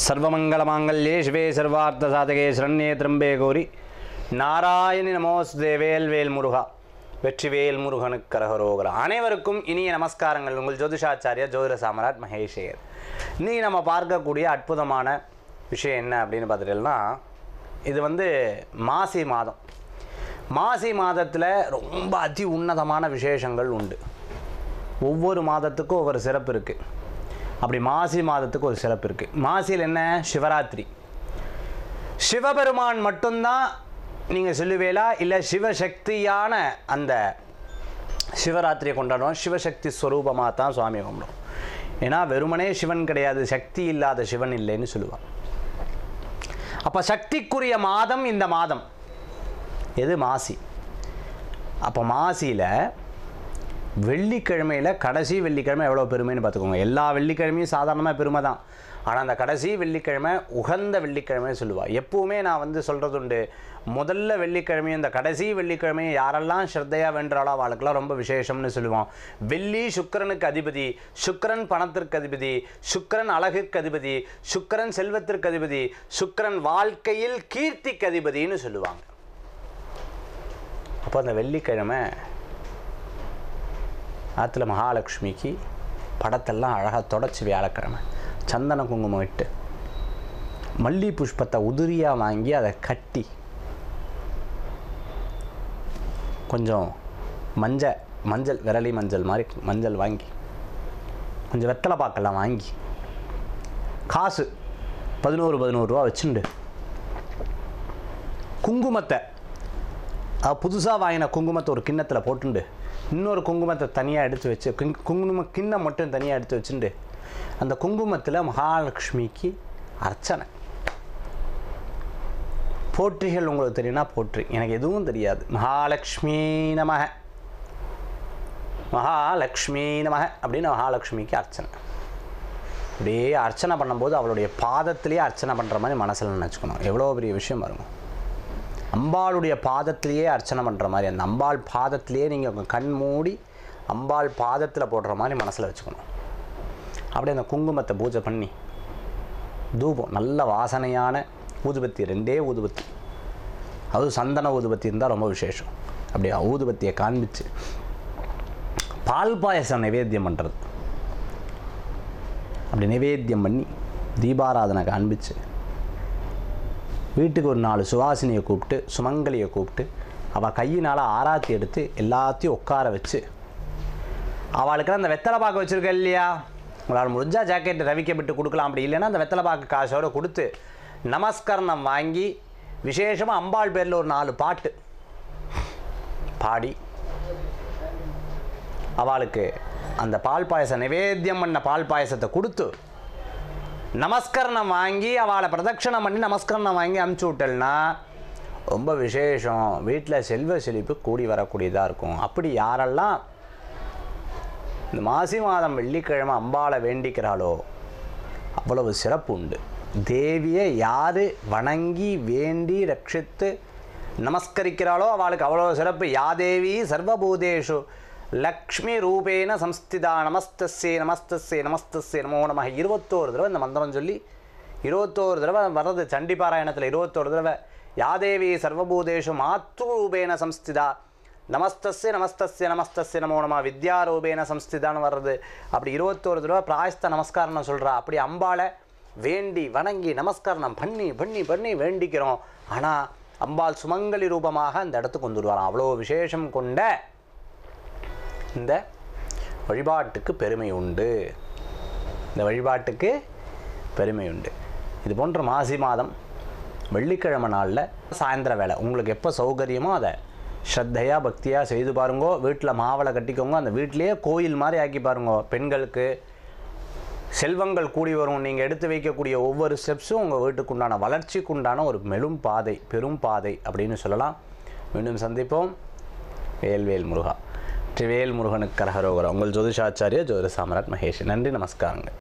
சர்வமங்கலமாங்கல்யே சிவே சர்வார்த்த சாதகே சரண்யே திரம்பே கோரி நாராயணி நமோஸ் வேல் வேல் முருகா வெற்றிவேல் முருகனுக்கு கரகரோகரா அனைவருக்கும் இனிய நமஸ்காரங்கள் உங்கள் ஜோதிஷாச்சாரியா ஜோதிட சாமராட் மகேஷேயர் இன்னைக்கு நம்ம பார்க்கக்கூடிய அற்புதமான விஷயம் என்ன அப்படின்னு பார்த்துட்டோம்னா இது வந்து மாசி மாதம் மாசி மாதத்தில் ரொம்ப அதி உன்னதமான விசேஷங்கள் உண்டு ஒவ்வொரு மாதத்துக்கும் ஒவ்வொரு சிறப்பு இருக்குது அப்படி மாசி மாதத்துக்கு ஒரு சிறப்பு இருக்குது மாசியில் என்ன சிவராத்திரி சிவபெருமான் மட்டும்தான் நீங்கள் சொல்லுவேலா இல்லை சிவசக்தியான அந்த சிவராத்திரியை கொண்டாடுவோம் சிவசக்தி ஸ்வரூபமாக தான் சுவாமியை கும்பிடுவோம் ஏன்னா வெறுமனே சிவன் கிடையாது சக்தி இல்லாத சிவன் இல்லைன்னு சொல்லுவாங்க அப்போ சக்திக்குரிய மாதம் இந்த மாதம் எது மாசி அப்போ மாசியில் வெள்ளிக்கிழமையில் கடைசி வெள்ளிக்கிழமை எவ்வளோ பெருமைன்னு பார்த்துக்கோங்க எல்லா வெள்ளிக்கிழமையும் சாதாரணமாக பெருமை தான் ஆனால் அந்த கடைசி வெள்ளிக்கிழமை உகந்த வெள்ளிக்கிழமைன்னு சொல்லுவாள் எப்பவுமே நான் வந்து சொல்கிறது உண்டு முதல்ல வெள்ளிக்கிழமையும் இந்த கடைசி வெள்ளிக்கிழமையும் யாரெல்லாம் ஸ்ரத்தையாக வென்றாலோ அவளுக்கெல்லாம் ரொம்ப விசேஷம்னு சொல்லுவோம் வெள்ளி சுக்கிரனுக்கு அதிபதி சுக்கிரன் பணத்திற்கு அதிபதி சுக்கிரன் அழகுக்கு அதிபதி சுக்கிரன் செல்வத்திற்கு அதிபதி சுக்கிரன் வாழ்க்கையில் கீர்த்திக்கு அதிபதின்னு சொல்லுவாங்க அப்போ அந்த வெள்ளிக்கிழமை ஆற்றுல மகாலட்சுமிக்கு படத்தெல்லாம் அழகாக தொடச்சி வியாழக்கிழமை சந்தன குங்குமம் இட்டு மல்லி புஷ்பத்தை உதிரியாக வாங்கி அதை கட்டி கொஞ்சம் மஞ்சள் மஞ்சள் விரலி மஞ்சள் மாதிரி மஞ்சள் வாங்கி கொஞ்சம் வெத்தலை பாக்கெல்லாம் வாங்கி காசு பதினோரு பதினோரு ரூபா வச்சுண்டு குங்குமத்தை புதுசாக வாங்கின குங்குமத்தை ஒரு கிண்ணத்தில் போட்டுண்டு இன்னொரு குங்குமத்தை தனியாக எடுத்து வச்சு குங் குங்கும கிண்ணம் மட்டும் தனியாக எடுத்து வச்சுண்டு அந்த குங்குமத்தில் மகாலட்சுமிக்கு அர்ச்சனை போற்றிகள் உங்களுக்கு தெரியும்னா போற்றி எனக்கு எதுவும் தெரியாது மகாலட்சுமி நமக மகாலட்சுமி நமக அப்படின்னு மகாலட்சுமிக்கு அர்ச்சனை அப்படியே அர்ச்சனை பண்ணும்போது அவளுடைய பாதத்திலேயே அர்ச்சனை பண்ணுற மாதிரி மனசில் நினச்சிக்கணும் எவ்வளோ பெரிய விஷயம் பாருங்க அம்பாளுடைய பாதத்திலேயே அர்ச்சனை பண்ணுற மாதிரி அந்த அம்பாள் பாதத்திலேயே நீங்கள் உங்கள் கண் மூடி அம்பாள் பாதத்தில் போடுற மாதிரி மனசில் வச்சுக்கணும் அப்படியே அந்த குங்குமத்தை பூஜை பண்ணி தூபம் நல்ல வாசனையான ஊதுபத்தி ரெண்டே ஊதுபத்தி அதுவும் சந்தன ஊதுபத்தி இருந்தால் ரொம்ப விசேஷம் அப்படியே ஊதுபத்தியை காண்பிச்சு பால் பாயசம் நிவேத்தியம் பண்ணுறது அப்படி நிவேத்தியம் பண்ணி தீபாராதனை காண்பிச்சு வீட்டுக்கு ஒரு நாலு சுவாசினியை கூப்பிட்டு சுமங்கலியை கூப்பிட்டு அவள் கையினால் ஆராத்தி எடுத்து எல்லாத்தையும் உட்கார வச்சு அவளுக்கு அந்த வெத்தலை பாக்கு வச்சுருக்க இல்லையா உங்களால் முடிஞ்சால் ஜாக்கெட் ரவிக்க விட்டு கொடுக்கலாம் அப்படி இல்லைன்னா அந்த வெத்தலை பாக்கு காசோடு கொடுத்து நமஸ்கரணம் வாங்கி விசேஷமாக அம்பாள் பேரில் ஒரு நாலு பாட்டு பாடி அவளுக்கு அந்த பால் பாயசம் நிவேத்தியம் பண்ண பால் பாயசத்தை கொடுத்து நமஸ்கரணம் வாங்கி அவளை பிரதட்சணம் பண்ணி நமஸ்கரணம் வாங்கி அமுச்சு விட்டல்னா ரொம்ப விசேஷம் வீட்டில் செல்வ செழிப்பு கூடி வரக்கூடியதாக இருக்கும் அப்படி யாரெல்லாம் இந்த மாசி மாதம் வெள்ளிக்கிழமை அம்பாளை வேண்டிக்கிறாளோ அவ்வளவு சிறப்பு உண்டு தேவியை யார் வணங்கி வேண்டி ரட்சித்து நமஸ்கரிக்கிறாளோ அவளுக்கு அவ்வளோ சிறப்பு யாதேவி சர்வபூதேஷு லக்ஷ்மி ரூபேன சம்ஸ்திதா நமஸ்தஸ்யே நமஸ்தஸ்யே நமஸ்தஸ்யே நமோ நம இருபத்தோரு தடவை இந்த மந்திரம் சொல்லி இருபத்தோரு தடவை வர்றது சண்டி பாராயணத்தில் இருபத்தோரு தடவை யாதேவி சர்வபூதேஷு மாத்ரு ரூபேன சம்ஸ்திதா நமஸ்தஸ்ய நமஸ்தஸ்ய நமஸ்தஸ்ய நமோ நம வித்யாரூபேன சம்ஸ்திதான்னு வர்றது அப்படி இருபத்தோரு தடவை பிராயஸ்த நமஸ்காரம் சொல்கிறா அப்படி அம்பாளை வேண்டி வணங்கி நமஸ்காரம் பண்ணி பண்ணி பண்ணி வேண்டிக்கிறோம் ஆனால் அம்பாள் சுமங்கலி ரூபமாக அந்த இடத்துக்கு கொண்டு வருவாராம் அவ்வளோ விசேஷம் கொண்ட இந்த வழிபாட்டுக்கு பெருமை உண்டு இந்த வழிபாட்டுக்கு பெருமை உண்டு இது போன்ற மாசி மாதம் வெள்ளிக்கிழமை நாளில் சாயந்தர வேலை உங்களுக்கு எப்போ சௌகரியமோ அதை ஸ்ரத்தையாக பக்தியாக செய்து பாருங்கோ வீட்டில் மாவளை கட்டிக்கோங்க அந்த வீட்டிலேயே கோயில் மாதிரி ஆக்கி பாருங்கோ பெண்களுக்கு செல்வங்கள் கூடி வரும் நீங்கள் எடுத்து வைக்கக்கூடிய ஒவ்வொரு ஸ்டெப்ஸும் உங்கள் வீட்டுக்குண்டான வளர்ச்சிக்குண்டான ஒரு மெலும் பாதை பெரும் பாதை அப்படின்னு சொல்லலாம் மீண்டும் சந்திப்போம் வேல்வேல் முருகா வெற்றிவேல் முருகனுக்கு கரகரோகரம் உங்கள் ஜோதிஷாச்சாரிய ஜோதிட சாமராட் மகேஷ் நன்றி நமஸ்காரங்கள்